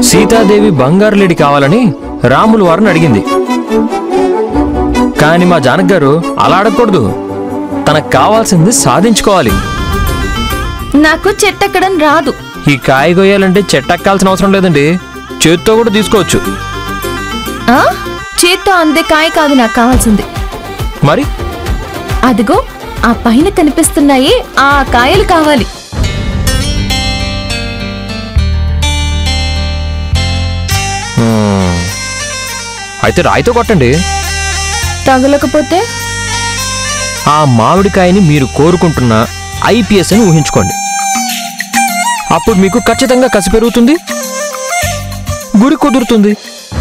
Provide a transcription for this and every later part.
సీతాదేవి బంగారు లేడి కావాలని రాములు వారిని అడిగింది కానీ మా జానక్ గారు అలా అడగకూడదు తనకు కావాల్సింది సాధించుకోవాలి నాకు చెట్టెక్కడం రాదు ఈ కాయ కొయ్యాలంటే చెట్టెక్కాల్సిన అవసరం లేదండి చేత్తో కూడా తీసుకోవచ్చు ఆ చేత్తో అందే కాయ కాదు నాకు కావాల్సింది మరి అదిగో ఆ పైన కనిపిస్తున్నాయి ఆ కాయలు కావాలి హ్మ్. అయితే రాయితో కొట్టండి తగలకపోతే ఆ మామిడికాయని మీరు కోరుకుంటున్న ఐపీఎస్ అని ఊహించుకోండి అప్పుడు మీకు ఖచ్చితంగా కసి పెరుగుతుంది గురి కుదురుతుంది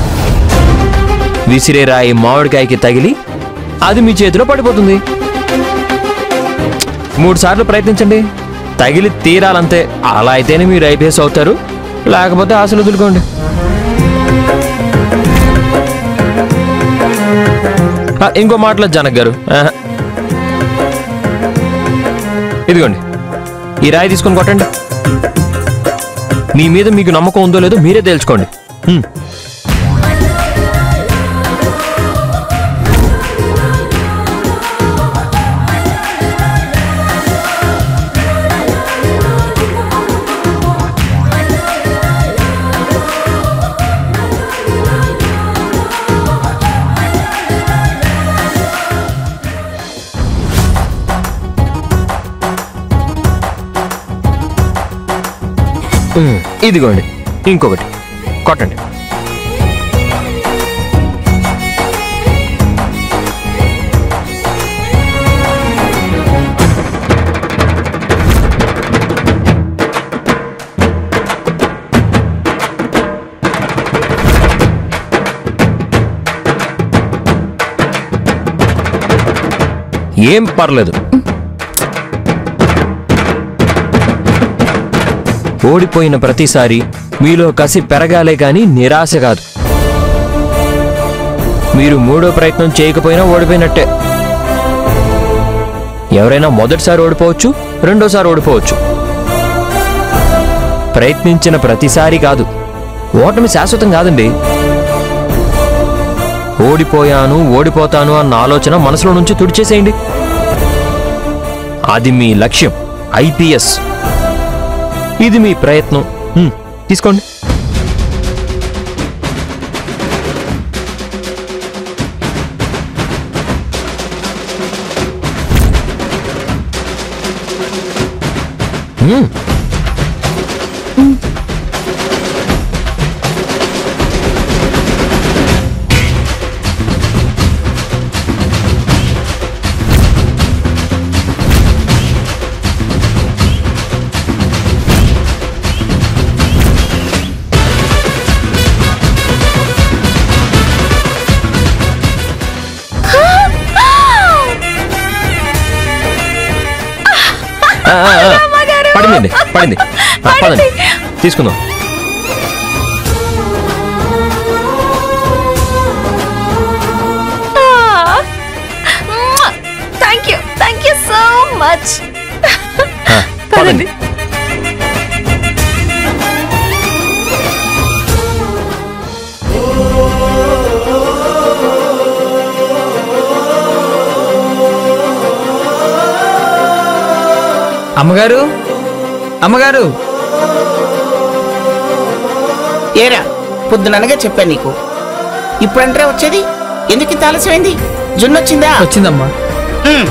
విసిరే రాయి మామిడికాయకి తగిలి అది మీ చేతిలో పడిపోతుంది మూడు సార్లు ప్రయత్నించండి తగిలి తీరాలంతే అలా అయితేనే మీరు ఐపీఎస్ అవుతారు లేకపోతే ఆశలు వదులుకోండి ఆ, ఇంకో మాటలో జనక్ గారు ఆహా. ఇదిగోండి ఈ రాయి తీసుకొని కొట్టండి మీ మీద మీకు నమ్మకం ఉందో లేదో మీరే తేల్చుకోండి హ్మ్. హ్మ్. ఇదిగోండి ఇంకొకటి కొట్టండి ఏం పర్లేదు ఓడిపోయిన ప్రతిసారి మీలో కసి పెరగాలే కానీ నిరాశ కాదు మీరు మూడో ప్రయత్నం చేయకపోయినా ఓడిపోయినట్టే ఎవరైనా మొదటిసారి ఓడిపోవచ్చు రెండోసారి ఓడిపోవచ్చు ప్రయత్నించిన ప్రతిసారి కాదు ఓటమి శాశ్వతం కాదండి ఓడిపోయాను ఓడిపోతాను అన్న ఆలోచన మనసులో నుంచి తుడిచేసేయండి అది మీ లక్ష్యం ఐపీఎస్ ఇది మీ ప్రయత్నం హ్మ్, తీసుకోండి హ్మ్, ఆ, ఆ, ఆ. పడిందండి పడింది ఆ, పదండి తీసుకుందాం thank you thank you so much ఆ, పదండి అమ్మగారు అమ్మగారు ఏరా పొద్దుననగా చెప్పాను నీకు ఇప్పుడంటే వచ్చేది ఎందుకు ఇంత ఆలస్యమైంది జున్నొచ్చిందా వచ్చిందమ్మా ఉమ్.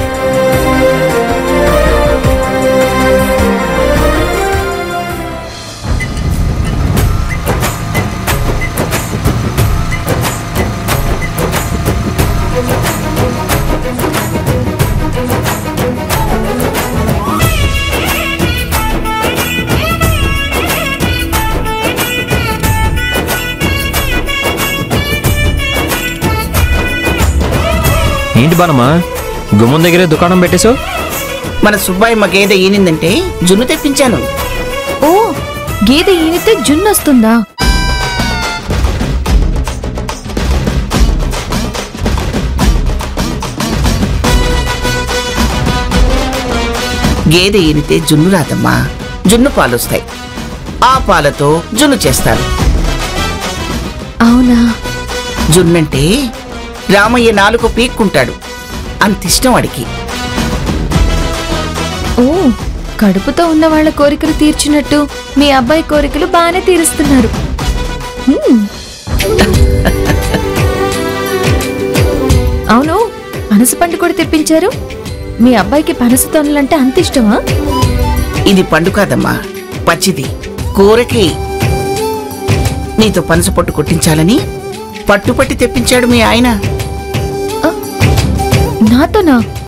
ఏంటి బానమ్మా గుమ్మం దగ్గరే దుకాణం పెట్టేశావు మన సుబ్బాయమ్మ గేదె ఈనిందంటే జున్ను తెప్పించాను ఓ గేదె ఈనితే జున్ను వస్తుందా గేదె ఈనితే జున్ను రాదమ్మా జున్ను పాలొస్తాయి ఆ పాలతో జున్ను చేస్తారు అవునా జున్నంటే రామయ్య నాలుగు పీక్కుంటాడు అంత ఇష్టం వాడికి ఓ కడుపుతో ఉన్న వాళ్ళ కోరికలు తీర్చినట్టు మీ అబ్బాయి కోరికలు బాగానే తీరుస్తున్నారు హ్మ్. అవును పనస పండు కూడా తెప్పించారు మీ అబ్బాయికి పనస తొనలంటే అంత ఇష్టమా ఇది పండు కాదమ్మా పచ్చిది కూరకి నీతో పనస పొట్టు కొట్టించాలని పట్టుపట్టి తెప్పించాడు మీ ఆయన నాతోనా